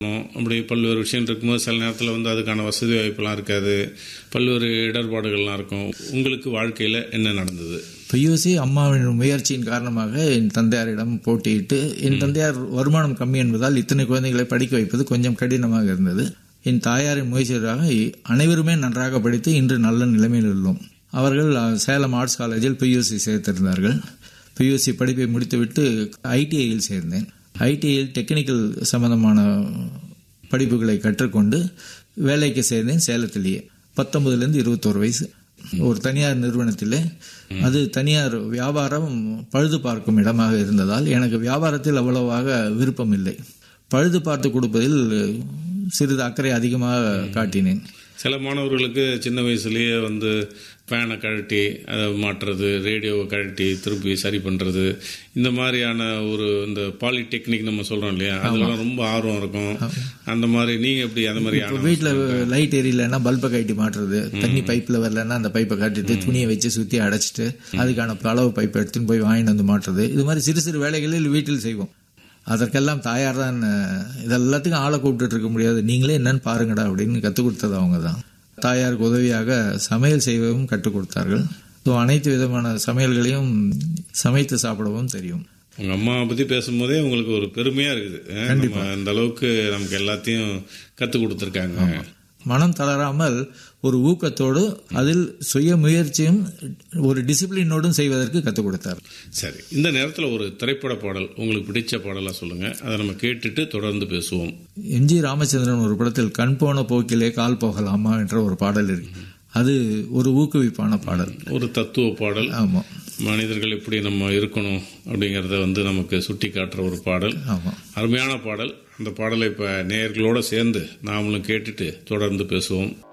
அப்படி பல்வேறு விஷயம் இருக்கும்போது சில நேரத்தில் வந்து அதுக்கான வசதி வாய்ப்பெல்லாம் இருக்காது பல்வேறு இடர்பாடுகள்லாம் இருக்கும் உங்களுக்கு வாழ்க்கையில் என்ன நடந்தது பியூசி அம்மாவின் முயற்சியின் காரணமாக என் தந்தையாரிடம் போட்டியிட்டு என் தந்தையார் வருமானம் கம்மி என்பதால் இத்தனை குழந்தைகளை படிக்க வைப்பது கொஞ்சம் கடினமாக இருந்தது என் தாயாரின் முயற்சியாக அனைவருமே நன்றாக படித்து இன்று நல்ல நிலைமையில் உள்ளோம் அவர்கள் அஹ், சேலம் ஆர்ட்ஸ் காலேஜில் பியூசி சேர்த்திருந்தார்கள் பியூசி படிப்பை முடித்துவிட்டு ஐடிஐயில் சேர்ந்தேன் ஐடிஐயில் டெக்னிக்கல் சம்பந்தமான படிப்புகளை கற்றுக்கொண்டு வேலைக்கு சேர்ந்தேன் சேலத்திலேயே பத்தொன்பதுலேருந்து இருபத்தோரு வயசு ஒரு தனியார் நிறுவனத்திலே அது தனியார் வியாபாரம் பழுது பார்க்கும் இடமாக இருந்ததால் எனக்கு வியாபாரத்தில் அவ்வளவாக விருப்பம் இல்லை பழுது பார்த்து கொடுப்பதில் சிறிது அக்கறை அதிகமாக காட்டினேன் சில மாணவர்களுக்கு சின்ன வயசுலேயே வந்து ஃபேனை கழட்டி அதை மாட்டுறது ரேடியோவை கழட்டி திருப்பி சரி பண்ணுறது இந்த மாதிரியான ஒரு இந்த பாலிடெக்னிக் நம்ம சொல்கிறோம் இல்லையா அதெல்லாம் ரொம்ப ஆர்வம் இருக்கும் அந்த மாதிரி நீங்கள் எப்படி அந்த மாதிரி இப்போ வீட்டில் லைட் எரியலைன்னா பல்பை கட்டி மாட்டுறது தண்ணி பைப்பில் வரலன்னா அந்த பைப்பை கட்டிட்டு துணியை வச்சு சுற்றி அடைச்சிட்டு அதுக்கான அளவு பைப்பை எடுத்துன்னு போய் வாங்கிட்டு வந்து மாட்டுறது இது மாதிரி சிறு சிறு வேலைகளில் வீட்டில் செய்வோம் அதற்கெல்லாம் தாயார் தான் அஹ், இதெல்லாத்துக்கும் ஆளை கூப்பிட்டுட்டு இருக்க முடியாது நீங்களே என்னன்னு பாருங்கடா அப்படின்னு கற்றுக் கொடுத்தது அவங்க தான் தாயாருக்கு உதவியாக சமையல் செய்யவும் கற்றுக் கொடுத்தார்கள் ஸோ அனைத்து விதமான சமையல்களையும் சமைத்து சாப்பிடவும் தெரியும் உங்கள் அம்மாவை பற்றி பேசும்போதே உங்களுக்கு ஒரு பெருமையாக இருக்குது அஹ், நம்ம அந்த அளவுக்கு நமக்கு எல்லாத்தையும் கற்றுக் கொடுத்துருக்காங்க மனம் தளராமல் ஒரு ஊக்கத்தோடு அதில் சுய முயற்சியும் ஒரு டிசிப்ளினோடும் செய்வதற்கு கற்றுக் கொடுத்தார் சரி இந்த நேரத்தில் ஒரு திரைப்பட பாடல் உங்களுக்கு பிடிச்ச பாடலாக சொல்லுங்கள் அதை நம்ம கேட்டுட்டு தொடர்ந்து பேசுவோம் எம்ஜி ராமச்சந்திரன் ஒரு படத்தில் கண் போன போக்கிலே கால் போகலாமா என்ற ஒரு பாடல் இருக்கு அது ஒரு ஊக்குவிப்பான பாடல் ஒரு தத்துவ பாடல் ஆமாம் மனிதர்கள் எப்படி நம்ம இருக்கணும் அப்படிங்கிறத வந்து நமக்கு சுட்டி காட்டுற ஒரு பாடல் ஆமாம் அருமையான பாடல் அந்த பாடலை இப்போ நேயர்களோடு சேர்ந்து நாமளும் கேட்டுட்டு தொடர்ந்து பேசுவோம்